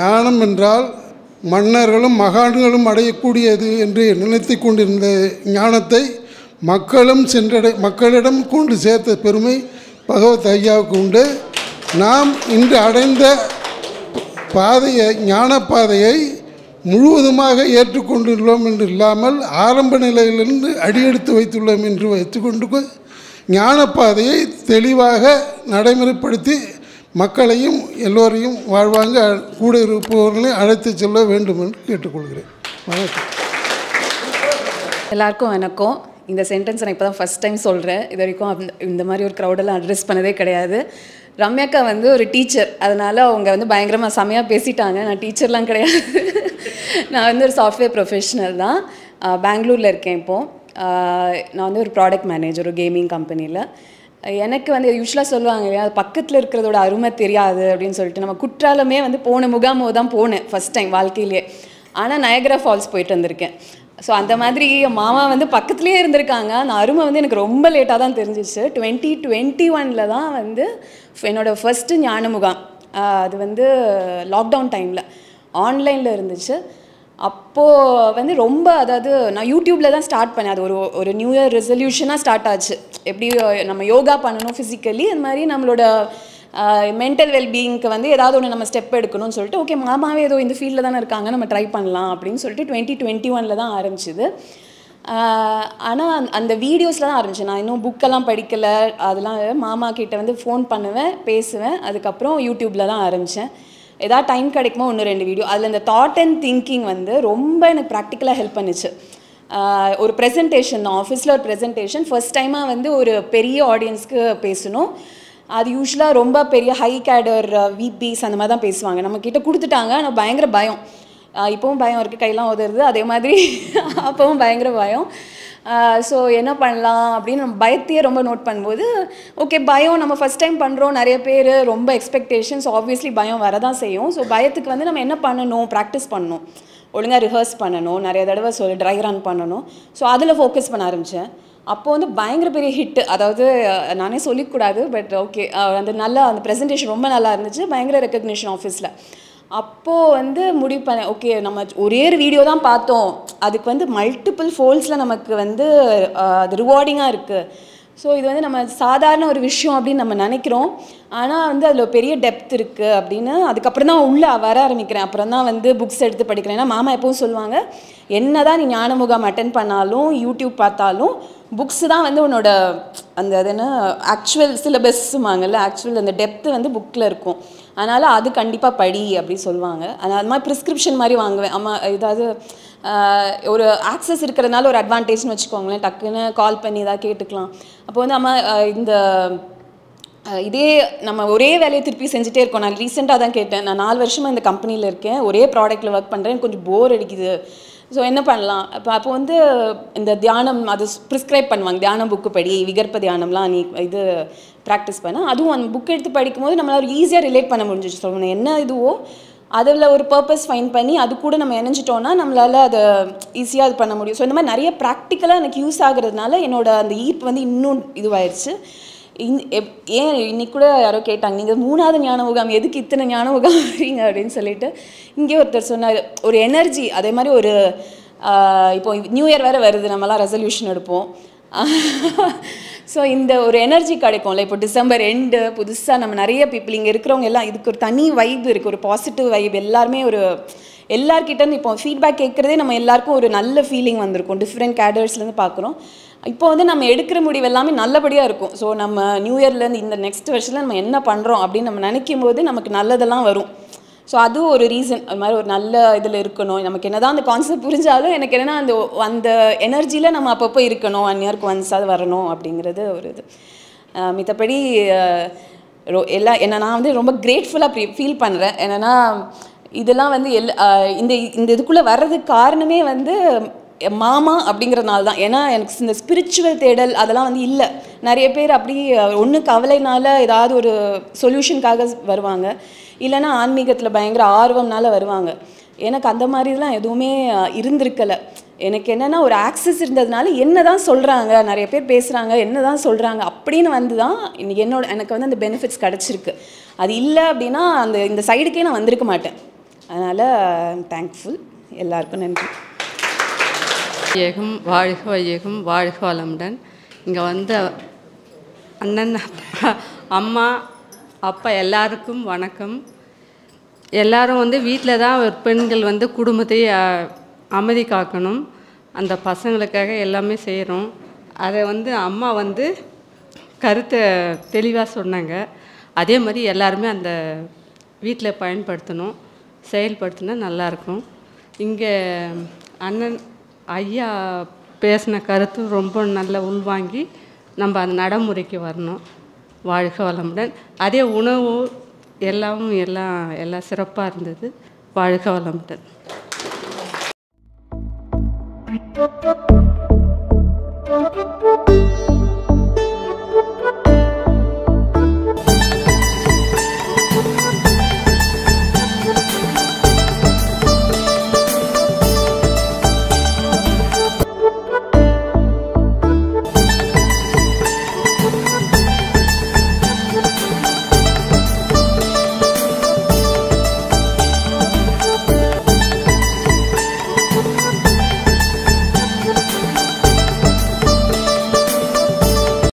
ஞானம் என்றால் மன்னர்களும் மகான்களும் அடையக்கூடியது என்று நினைத்து கொண்டிருந்த ஞானத்தை மக்களும் சென்றடை மக்களிடம் கொண்டு சேர்த்த பெருமை பகவத் ஐயாவுக்கு உண்டு நாம் இன்று அடைந்த பாதையை ஞான பாதையை முழுவதுமாக ஏற்றுக்கொண்டுள்ளோம் என்று இல்லாமல் ஆரம்ப நிலையிலிருந்து அடியெடுத்து வைத்துள்ளோம் என்று வைத்துக்கொண்டு ஞான பாதையை தெளிவாக நடைமுறைப்படுத்தி மக்களையும் எல்லோரையும் வாழ்வாங்க கூட இருப்பவர்களையும் அழைத்து செல்ல வேண்டும் என்று கேட்டுக்கொள்கிறேன் வணக்கம் எல்லாருக்கும் வணக்கம் இந்த சென்டென்ஸ் நான் இப்போ தான் ஃபஸ்ட் டைம் சொல்கிறேன் இது வரைக்கும் அந்த- இந்த மாதிரி ஒரு க்ரௌடெல்லாம் அட்ரஸ் பண்ணதே கிடையாது ரம்யாக்கா வந்து ஒரு டீச்சர் அதனால் அவங்க வந்து பயங்கரமாக செமையாக பேசிட்டாங்க நான் டீச்சர்லாம் கிடையாது நான் வந்து ஒரு சாஃப்ட்வேர் ப்ரொஃபஷனல் தான் பெங்களூரில் இருக்கேன் இப்போது நான் வந்து ஒரு ப்ராடக்ட் மேனேஜர் ஒரு கேமிங் கம்பெனியில் எனக்கு வந்து யூஸ்வலாக சொல்லுவாங்க இல்லையா அது பக்கத்தில் இருக்கிறதோட அருமை தெரியாது அப்படின்னு சொல்லிட்டு நம்ம குற்றாலமே வந்து போன முகாமோ தான் போனேன் ஃபஸ்ட் டைம் வாழ்க்கையிலேயே ஆனால் நயக்ரா ஃபால்ஸ் போயிட்டு வந்திருக்கேன் ஸோ அந்த மாதிரி என் மாமா வந்து பக்கத்துலேயே இருந்திருக்காங்க அந்த அருமை வந்து எனக்கு ரொம்ப லேட்டாக தான் தெரிஞ்சிச்சு டுவெண்ட்டி டுவெண்ட்டி ஒனில் தான் வந்து என்னோடய ஃபஸ்ட்டு ஞான முகாம் ஆஹ் அது வந்து லாக்டவுன் டைமில் ஆன்லைனில் இருந்துச்சு அப்போது வந்து ரொம்ப அதாவது நான் யூடியூப்பில் தான் ஸ்டார்ட் பண்ணேன் அது ஒரு ஒரு நியூ இயர் ரெசல்யூஷனாக ஸ்டார்ட் ஆச்சு எப்படி நம்ம யோகா பண்ணணும் ஃபிசிக்கலி அது மாதிரி நம்மளோட மென்டல் வெல்பீயிங்க்கு வந்து ஏதாவது ஒன்று நம்ம ஸ்டெப் எடுக்கணும்னு சொல்லிட்டு ஓகே மாமாவே ஏதோ இந்த ஃபீல்டில் தானே இருக்காங்க நம்ம ட்ரை பண்ணலாம் அப்படின்னு சொல்லிட்டு டுவெண்ட்டி டுவெண்ட்டி ஒனில் தான் ஆரம்பிச்சுது ஆனால் அந்த வீடியோஸில் தான் ஆரம்பிச்சேன் நான் இன்னும் புக்கெல்லாம் படிக்கலை அதெல்லாம் மாமா கிட்ட வந்து ஃபோன் பண்ணுவேன் பேசுவேன் அதுக்கப்புறம் யூடியூப்பில் தான் ஆரம்பித்தேன் ஏதாவது டைம் கிடைக்குமோ ஒன்று ரெண்டு வீடியோ அதில் இந்த தாட் அண்ட் திங்கிங் வந்து ரொம்ப எனக்கு ப்ராக்டிக்கலாக ஹெல்ப் பண்ணுச்சு ஆஹ் ஒரு ப்ரெசன்டேஷன் தான் ஆஃபீஸில் ஒரு ப்ரெசன்டேஷன் ஃபர்ஸ்ட் டைமாக வந்து ஒரு பெரிய ஆடியன்ஸ்க்கு பேசணும் அது யூஸ்வலாக ரொம்ப பெரிய ஹை கேடர் விபிஸ் அந்த மாதிரி தான் பேசுவாங்க நம்ம கிட்ட கொடுத்துட்டாங்க ஆனால் பயங்கர பயம் ஆஹ் இப்போவும் பயம் இருக்குது கையெல்லாம் உதறுது அதே மாதிரி அப்போவும் பயங்கர பயம் ஸோ என்ன பண்ணலாம் அப்படின்னு நம்ம பயத்தையே ரொம்ப நோட் பண்ணும்போது ஓகே பயம் நம்ம ஃபஸ்ட் டைம் பண்ணுறோம் நிறைய பேர் ரொம்ப எக்ஸ்பெக்டேஷன்ஸ் ஆப்வியஸ்லி பயம் வரதான் செய்யும் ஸோ பயத்துக்கு வந்து நம்ம என்ன பண்ணணும் ப்ராக்டிஸ் பண்ணணும் ஒழுங்காக ரிஹர்ஸ் பண்ணணும் நிறைய தடவை சொல்லி ட்ரை ரன் பண்ணணும் ஸோ அதில் ஃபோக்கஸ் பண்ண ஆரம்பித்தேன் அப்போ வந்து பயங்கர பெரிய ஹிட்டு அதாவது அஹ், நானே சொல்லிக்கூடாது பட் ஓகே அந்த நல்லா அந்த ப்ரெசன்டேஷன் ரொம்ப நல்லா இருந்துச்சு பயங்கர ரெக்கக்னிஷன் ஆஃபீஸில் அப்போது வந்து முடிவு பண்ணேன் ஓகே நம்ம ஒரே ஒரு வீடியோ தான் பார்த்தோம் அதுக்கு வந்து மல்டிபிள் ஃபோல்ஸில் நமக்கு வந்து அஹ், அது ரிவார்டிங்காக இருக்குது ஸோ இது வந்து நம்ம சாதாரண ஒரு விஷயம் அப்படின்னு நம்ம நினைக்கிறோம் ஆனால் வந்து அதில் பெரிய டெப்த் இருக்குது அப்படின்னு அதுக்கப்புறம் தான் உள்ளே வர ஆரம்பிக்கிறேன் அப்புறம் தான் வந்து புக்ஸ் எடுத்து படிக்கிறேன் ஏன்னா மாமா எப்பவும் சொல்லுவாங்க என்ன தான் நீ ஞான முகாம் அட்டன் பண்ணாலும் யூடியூப் பார்த்தாலும் புக்ஸ் தான் வந்து உன்னோட அந்த அது என்ன ஆக்சுவல் சிலபஸ்ஸுமாங்கல்ல ஆக்சுவல் அந்த டெப்த்து வந்து புக்கில் இருக்கும் அதனால் அது கண்டிப்பாக படி அப்படி சொல்லுவாங்க அது அது மாதிரி ப்ரிஸ்கிரிப்ஷன் மாதிரி வாங்குவேன் அம்மா ஏதாவது ஆஹ், ஒரு ஆக்சஸ் இருக்கிறதுனால ஒரு அட்வான்டேஜ்னு வச்சுக்கோங்களேன் டக்குன்னு கால் பண்ணி ஏதாவது கேட்டுக்கலாம் அப்போ வந்து அம்மா ஆஹ், இந்த அஹ் இதே நம்ம ஒரே வேலையை திருப்பி செஞ்சுட்டே இருக்கோம் நான் ரீசெண்டாக தான் கேட்டேன் நான் நாலு வருஷமாக இந்த கம்பெனியில் இருக்கேன் ஒரே ப்ராடக்ட்டில் ஒர்க் பண்ணுறேன் கொஞ்சம் போர் அடிக்குது ஸோ என்ன பண்ணலாம் அப்போ அப்போ வந்து இந்த தியானம் அது ப்ரிஸ்கிரைப் பண்ணுவாங்க தியானம் புக்கு படி விகற்ப தியானம்லாம் நீ இது ப்ராக்டிஸ் பண்ண அதுவும் அந்த புக் எடுத்து படிக்கும்போது நம்மளால ஈஸியாக ரிலேட் பண்ண முடிஞ்சிச்சு சொல்லணும் என்ன இதுவோ அதில் ஒரு பர்பஸ் ஃபைன் பண்ணி அது கூட நம்ம இணைஞ்சிட்டோம்னா நம்மளால் அதை ஈஸியாக இது பண்ண முடியும் ஸோ இந்த மாதிரி நிறைய ப்ராக்டிக்கலாக எனக்கு யூஸ் ஆகுறதுனால என்னோட அந்த ஈர்ப்பு வந்து இன்னும் இதுவாயிருச்சு இன்- எப்- ஏன் இன்னைக்கு கூட யாரோ கேட்டாங்க நீங்கள் மூணாவது ஞான முகாம் எதுக்கு இத்தனை ஞான முகாம் வரீங்க அப்படின்னு சொல்லிட்டு இங்கே ஒருத்தர் சொன்னார் ஒரு எனர்ஜி அதே மாதிரி ஒரு ஆஹ், இப்போ நியூ இயர் வேறு வருது நம்மலாம் ரெசல்யூஷன் எடுப்போம் ஸோ இந்த ஒரு எனர்ஜி கிடைக்கும்ல இப்போ டிசம்பர் எண்டு புதுசாக நம்ம நிறைய பீப்புள் இங்கே இருக்கிறவங்க எல்லாம் இதுக்கு ஒரு தனி வைப் இருக்குது ஒரு பாசிட்டிவ் வைப் எல்லாருமே ஒரு எல்லார்கிட்ட இருந்து இப்போ ஃபீட்பேக் கேட்குறதே நம்ம எல்லாருக்கும் ஒரு நல்ல ஃபீலிங் வந்திருக்கும் டிஃப்ரெண்ட் கேடர்ஸ்லேருந்து பார்க்குறோம் இப்போ வந்து நம்ம எடுக்கிற முடிவு எல்லாமே நல்லபடியாக இருக்கும் ஸோ நம்ம நியூ இயர்லேருந்து இந்த நெக்ஸ்ட் வருஷத்தில் நம்ம என்ன பண்ணுறோம் அப்படின்னு நம்ம நினைக்கும் போது நமக்கு நல்லதெல்லாம் வரும் ஸோ அதுவும் ஒரு ரீசன் அது மாதிரி ஒரு நல்ல இதில் இருக்கணும் நமக்கு என்னதான் அந்த கான்செப்ட் புரிஞ்சாலும் எனக்கு என்னென்னா அந்த அந்த எனர்ஜியில் நம்ம அப்பப்போ இருக்கணும் ஒன் இயர்க்கு ஒன்ஸ் அது வரணும் அப்படிங்கிறது ஒரு இது அஹ் மித்தபடி அஹ், ரொ எல்லா என்ன நான் வந்து ரொம்ப கிரேட்ஃபுல்லாக ஃபீல் பண்ணுறேன் என்னென்னா இதெல்லாம் வந்து எல் அஹ் இந்த இந்த இதுக்குள்ளே வர்றதுக்கு காரணமே வந்து என் மாமா அப்படிங்கிறதுனால தான் ஏன்னா எனக்கு இந்த ஸ்பிரிச்சுவல் தேடல் அதெல்லாம் வந்து இல்லை நிறைய பேர் அப்படி ஒன்று கவலைனால ஏதாவது ஒரு சொல்யூஷனுக்காக வருவாங்க இல்லைன்னா ஆன்மீகத்தில் பயங்கர ஆர்வம்னால வருவாங்க எனக்கு அந்த மாதிரிலாம் எதுவுமே அஹ், இருந்திருக்கல எனக்கு என்னென்னா ஒரு ஆக்சஸ் இருந்ததுனால என்ன தான் சொல்கிறாங்க நிறைய பேர் பேசுகிறாங்க என்ன தான் சொல்கிறாங்க அப்படின்னு வந்து தான் இன்னைக்கு என்னோட எனக்கு வந்து அந்த பெனிஃபிட்ஸ் கிடச்சிருக்கு அது இல்லை அப்படின்னா அந்த இந்த சைடுக்கே நான் வந்திருக்க மாட்டேன் அதனால் தேங்க்ஃபுல் எல்லாருக்கும் நன்றி வையகம் வாழ்க வையகம் வாழ்க வளமுடன் இங்கே வந்த அண்ணன் அம்மா அப்பா எல்லாருக்கும் வணக்கம் எல்லாரும் வந்து வீட்டில் தான் ஒரு பெண்கள் வந்து குடும்பத்தை அஹ், அமைதி காக்கணும் அந்த பசங்களுக்காக எல்லாமே செய்கிறோம் அதை வந்து அம்மா வந்து கருத்தை தெளிவாக சொன்னாங்க அதே மாதிரி எல்லாருமே அந்த வீட்டில் பயன்படுத்தணும் செயல்படுத்தினா நல்லாயிருக்கும் இங்கே அண்ணன் ஐயா பேசின கருத்து ரொம்ப நல்ல உள்வாங்கி நம்ம அந்த நடைமுறைக்கு வரணும் வாழ்க வளமுடன் அதே உணவு எல்லாமும் எல்லாம் எல்லாம் சிறப்பாக இருந்தது வாழ்க வளமுடன் Thank you.